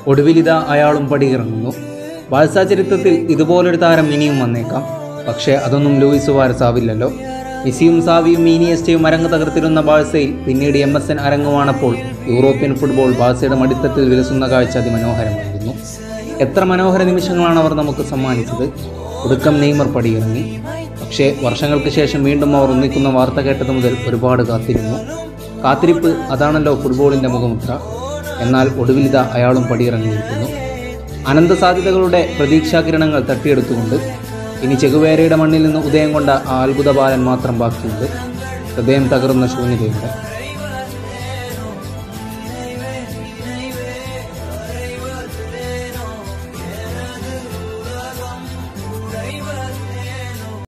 ഒടുവിലിതാ അയാളും പടിയിറങ്ങുന്നു ബാഴ്സ ചരിത്രത്തിൽ ഇതുപോലൊരു താരം ഇനിയും വന്നേക്കാം പക്ഷേ അതൊന്നും ലൂയിസ് വാരസ് ആവില്ലല്ലോ മെസ്സിയും സാവിയും മീനിയസ്റ്റയും അരങ്ങ് തകർത്തിരുന്ന ബാഴ്സയിൽ പിന്നീട് എം എസ് എൻ അരങ്ങുവാണപ്പോൾ യൂറോപ്യൻ ഫുട്ബോൾ ബാഴ്സയുടെ മടിത്തത്തിൽ വിലസുന്ന കാഴ്ച അതിമനോഹരമായിരുന്നു എത്ര മനോഹര നിമിഷങ്ങളാണ് അവർ നമുക്ക് സമ്മാനിച്ചത് ഒടുക്കം നെയ്മർ പടിയിറങ്ങി പക്ഷേ വർഷങ്ങൾക്ക് ശേഷം വീണ്ടും അവർ ഒന്നിക്കുന്ന വാർത്ത കേട്ടത് മുതൽ ഒരുപാട് കാത്തിരുന്നു കാത്തിരിപ്പ് അതാണല്ലോ ഫുട്ബോളിൻ്റെ മുഖമുദ്ര എന്നാൽ ഒടുവിലിത അയാളും പടിയിറങ്ങിയിരിക്കുന്നു അനന്ത സാധ്യതകളുടെ പ്രതീക്ഷാകിരണങ്ങൾ തട്ടിയെടുത്തുകൊണ്ട് ഇനി ചെകുവേരയുടെ മണ്ണിൽ നിന്ന് ഉദയം കൊണ്ട ആ അത്ഭുത ബാലൻ മാത്രം ബാക്കിയുണ്ട് ഹൃദയം തകർന്ന ശൂന്യതയുടെ